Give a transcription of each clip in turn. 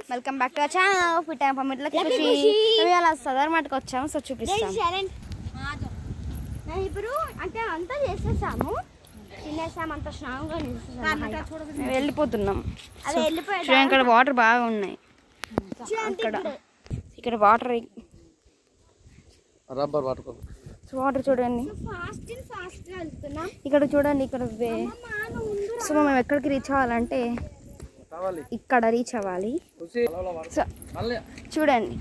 Welcome back to channel food time పమిట్ల ఖుషి మేము అలా సదర్ మటుకు వచ్చాము సో చూపిస్తాం నేను ఇప్పుడు అంటే అంతా చేసేసాము తినేసాము అంత స్ట్రాంగ్గా మేము వెళ్ళిపోతున్నాం అది వెళ్ళిపోయాడు చూడండి ఇక్కడ వాటర్ బాగా ఉన్నాయి అక్కడ ఇక్కడ వాటర్ రబ్బర్ పట్టుకో వాటర్ చూడండి ఫాస్ట్ అండ్ ఫాస్ట్ గా వెళ్తున్నాం ఇక్కడ చూడండి ఇక్కడ వే- అమ్మా, నువ్వు ముందు సో మేము ఎక్కడికి రీచ్ అవ్వాలంటే కావాలి ఇక్కడ రీచ్ అవ్వాలి చూసి సో మళ్ళీ చూడండి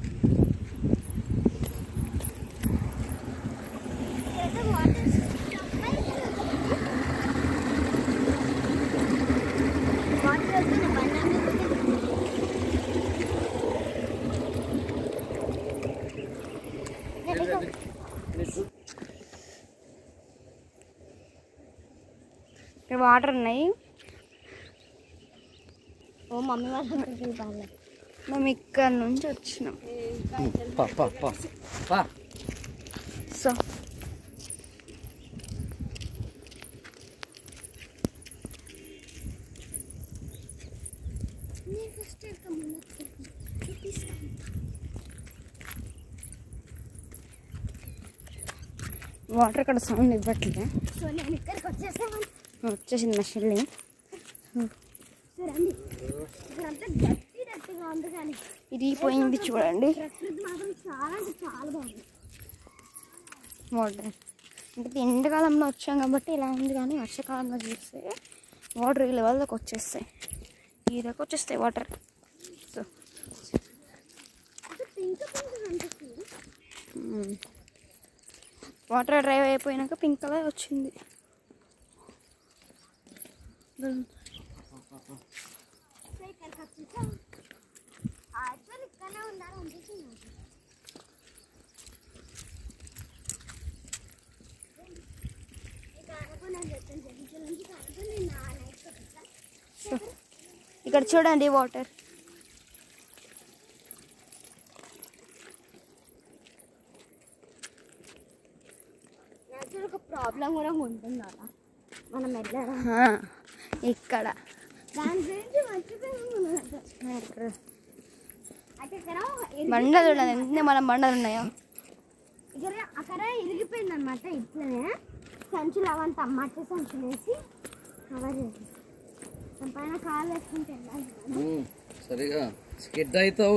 ఏదో వాటర్ వాటర్ వెళ్తున్నా బండి ఇక్కడ వాటర్ ఉన్నాయి ఓ మమ్మీ వాళ్ళ చూడాలి మేము ఇక్కడ నుంచి వచ్చినాం పా పా పా పా సో వాటర్ ఇక్కడ సౌండ్ ఇవ్వట్లే సో నేను ఇక్కడికి వచ్చేసాను వచ్చేసింది మా చెల్లి చూడండి ఇక్కడంతా గట్టి గట్టిగా ఉంది కానీ ఇరిగిపోయింది చూడండి ప్రకృతి మాత్రం చాలా అంటే చాలా బాగుంది వాటర్ అంటే ఎండాకాలంలో వచ్చాం కాబట్టి ఇలా ఉంది కానీ వర్షాకాలంలో చూస్తే వాటర్ ఈ లెవెల్లోకి వచ్చేస్తాయి ఈ దాకా వచ్చేస్తాయి వాటర్ సో అది పింక్ పింక్ కనిపిస్తుంది వాటర్ డ్రైవ్ అయిపోయినాక పింక్ కలర్ వచ్చింది సో ఇక్కడికి వచ్చేసాం యాక్చువల్ ఇక్కడనే ఉండాలి అనిపిస్తుంది నాకు. ఇక్కడ అనుకున్నాను చెప్తాను జగించే నుంచి కనుక నేను నా నైట్ వచ్చేసాను సో ఇక్కడ చూడండి వాటర్ యాక్చువల్ ఒక ప్రాబ్లం కూడా ఉంటుంది అలా మనం వెళ్ళడం ఇక్కడ దాని గురించి మర్చిపోయాము మనం అసలు. ఇక్కడ అయితే ఇక్కడ ఇరిగి- బండలు చూడండి ఎన్ని మన బండలు ఉన్నాయో ఇక్కడ అక్కడ ఇరిగిపోయింది అనమాట ఇట్లనే సంచులు అవంతా మట్టి సంచులు వేసి కవర్ చేసి దాని పైన కాలు వేసుకుంటే వెళ్ళాలి సరిగా స్కిడ్ అవుతావు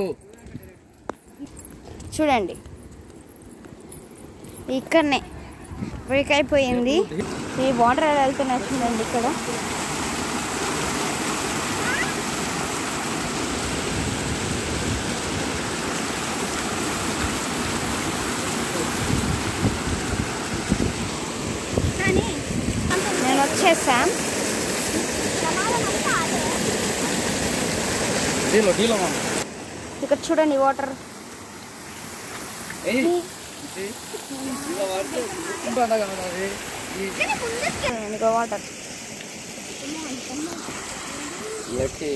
చూడండి ఇక్కడనే బ్రేక్ అయిపోయింది ఈ వాటర్ ఎలా వెళ్తున్నాయి చూడండి ఇక్కడ కానీ అంత నేను వచ్చేసాం ప్రమాదం అంతా అదే డీలో డీలో మామ ఇక్కడ చూడండి వాటర్ ఏయ్ ఏయ్. ఇలా వాడితే గుర్తుంటుందా కదా అది? ఈ కానీ ముందుకి ఇక్కడ వాటర్ లక్కీ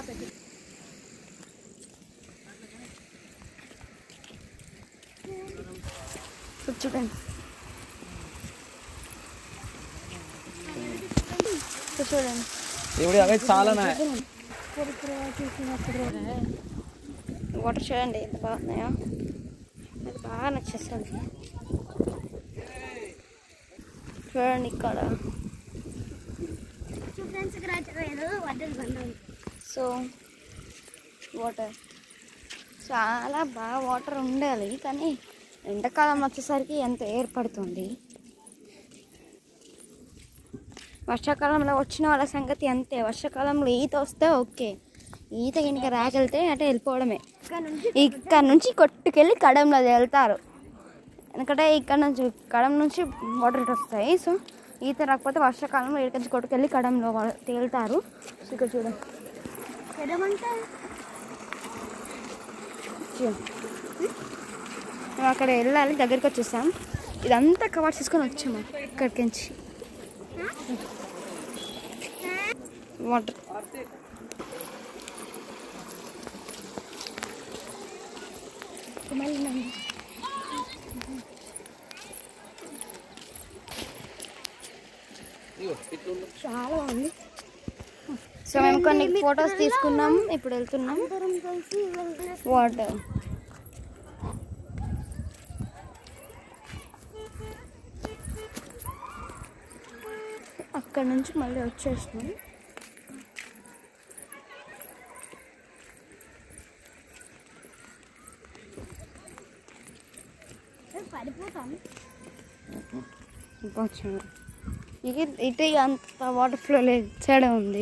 ఇక్కడ చూడండి ఇక్కడ చూడండి ఇప్పుడు అవే చాలానా వాటర్ చూడండి ఎంత బాగున్నాయో నాకు బాగా నచ్చేస్తుంది చూడండి ఇక్కడ ఫ్రెండ్స్ ఇక్కడ అయితే ఏదో వడ్డలు బండి ఉంది సో వాటర్ చాలా బాగా వాటర్ ఉండాలి కానీ ఎండాకాలం వచ్చేసరికి ఎంత ఏర్పడుతుంది వర్షాకాలంలో వచ్చిన వాళ్ళ సంగతి అంతే వర్షాకాలంలో ఈత వస్తే ఓకే ఈత కనుక రాకెళ్తే అంటే వెళ్ళిపోవడమే ఇక్కడ నుంచి ఇక్కడ నుంచి కొట్టుకెళ్ళి కడంలో వెళ్తారు ఎందుకంటే ఇక్కడ నుంచి కడం నుంచి వాటర్ ఇటు వస్తాయి సో ఈత రాకపోతే వర్షాకాలంలో ఇక్కడ నుంచి కొట్టుకెళ్ళి కడంలో వా- తేలుతారు సో ఇక్కడ చూడండి ఎడమంటే చూడండి. మేము అక్కడ వెళ్ళాలి దగ్గరికి వచ్చేసాం ఇదంతా కవర్ చేసుకొని వచ్చాము ఇక్కడికి నుంచి వాటర్ మళ్ళీ నన్ను ఇగో ఇట్లుండు చాలా బాగుంది సో మేము కొన్ని ఫొటోస్ తీసుకున్నాం ఇప్పుడు వెళ్తున్నాం అందరం కలిసి వెళ్తే వాటర్ అక్కడ నుంచి మళ్ళీ వచ్చేసినాం పడిపోతాం ఇంకా వచ్చాము ఇది ఇటు అంత వాటర్ ఫ్లో లేదు ఇటు సైడే ఉంది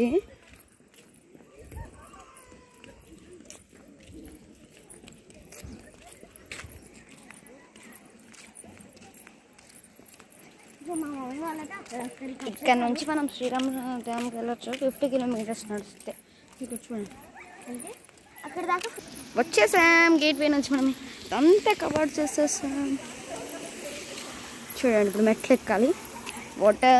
ఇక మా మమ్మీ వాళ్ళకి అక్కడ అక్కడికి ఇక్కడ నుంచి మనం శ్రీరామ్ డ్యామ్కి వెళ్ళొచ్చు ఫిఫ్టీ కిలోమీటర్స్ నడిస్తే ఇక్కడ చూడండి అంటే అక్కడ దాకా వచ్చేసాం గేట్ వే నుంచి మనం అంతా కవర్ చేసేసాం చూడండి ఇప్పుడు మెట్లు ఎక్కాలి వాటర్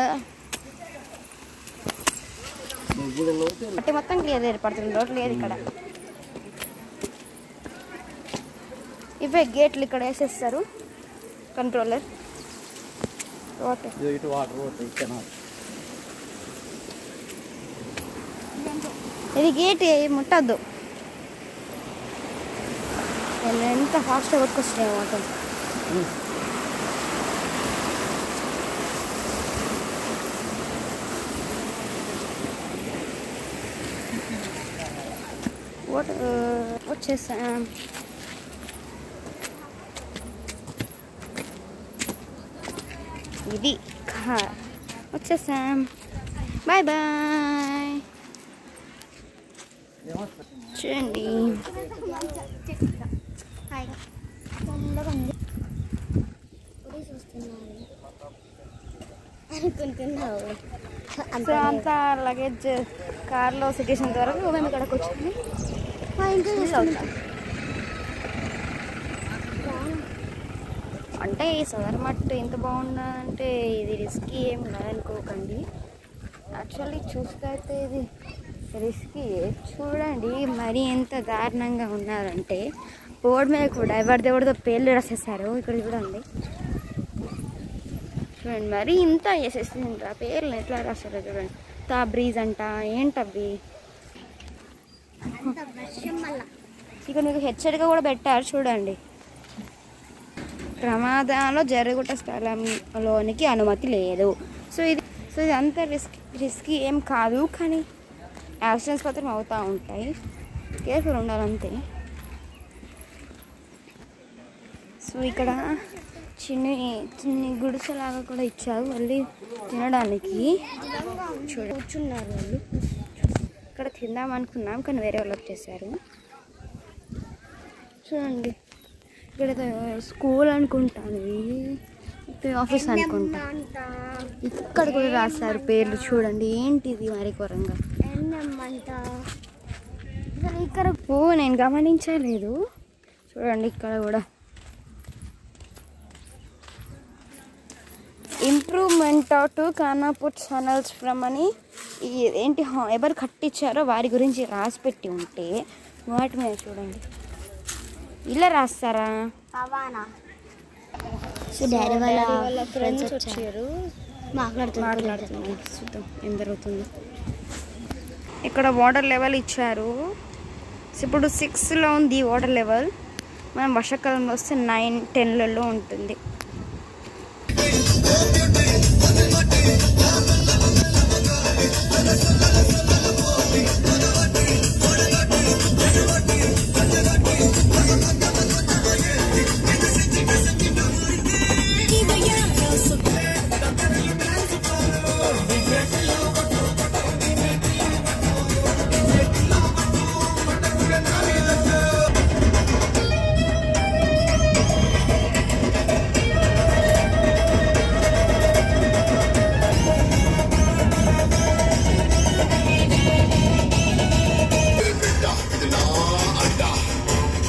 అంటే మొత్తం క్లియర్ ఏర్పడుతుంది రోడ్ లేదు ఇక్కడ ఇవే గేట్లు ఇక్కడ వేసేస్తారు కంట్రోలర్ వాటర్ ఇదిగో ఇటు వాటర్ పోతాయి కెనాల్ ఇది గేట్ ముట్టద్దు ఎంత ఫాస్ట్గా కొట్టుకొస్తున్నాయి వాటర్ వాటర్ వచ్చేసాం ఇది కార్ వచ్చేసాం బాయ్ బాయ్ చూడండి హాయిగా తొందరగా ఉంది ఇప్పుడే చూస్తున్నాను అనుకుంటున్నావు సో అంతా లగేజ్ కార్లో సిట్యుయేషన్ వరకు మేము ఇక్కడికి వచ్చింది మా ఇంట్లో చూస్తున్నాం అంటే ఈ సదర్ మట్టు ఎంత బాగుందా అంటే ఇది రిస్కీ ఏం కాదనుకోకండి యాక్చువల్లీ చూస్తే అయితే ఇది రిస్కీ చూడండి మరీ ఎంత దారుణంగా ఉన్నారంటే బోర్డు మీద కూడా ఎవరిది ఎవరిదో పేర్లు రాసేసారు ఇక్కడ చూడండి చూడండి మరి ఇంత చేసేసింది ఆ పేర్లు ఎట్లా రాస్తారో చూడండి తా బ్రీజ్ అంట ఏంటవి అంత వర్షం వల్ల ఇక మీకు హెచ్చరిక కూడా పెట్టారు చూడండి ప్రమాదాలు జరుగుట స్థలంలోనికి అనుమతి లేదు సో ఇది సో ఇది అంత రిస్క్ రిస్కీ ఏం కాదు కానీ యాక్సిడెంట్స్ మాత్రం అవుతూ ఉంటాయి కేర్ఫుల్ ఉండాలంతే సో ఇక్కడ చిన్ని చిన్ని గుడిసెలాగా కూడా ఇచ్చారు మళ్ళీ తినడానికి చూడ కూర్చున్నారు వాళ్ళు ఇక్కడ తిందాం అనుకున్నాం కానీ వేరే వాళ్ళు వచ్చేసారు చూడండి ఇక్కడ ఏదో స్కూల్ అనుకుంటాను ఇది ఆఫీస్ అనుకుంటా అంట ఇక్కడ కూడా రాస్తారు పేర్లు చూడండి ఏంటిది మరి ఘోరంగా ఎండమ్మంట అసలు ఇక్కడ ఓ నేను గమనించలేదు చూడండి ఇక్కడ కూడా improvement to Kanapur channels from అని ఈ ఏంటి హా- ఎవరు కట్టించారో వారి గురించి రాసి పెట్టి ఉంటే వాటి మీద చూడండి ఇలా రాస్తారా రవాణా సో డాడీ వాళ్ళ వాళ్ళ friends ఫ్రెండ్స్ వచ్చారు. వచ్చారు మాట్లాడుతున్నారు మాట్లాడుతున్నాం చూద్దాం ఏం జరుగుతుందో ఇక్కడ వాటర్ లెవెల్ ఇచ్చారు సో ఇప్పుడు సిక్స్లో ఉంది వాటర్ లెవెల్ మనం వర్షాకాలంలో వస్తే నైన్ టెన్లలో ఉంటుంది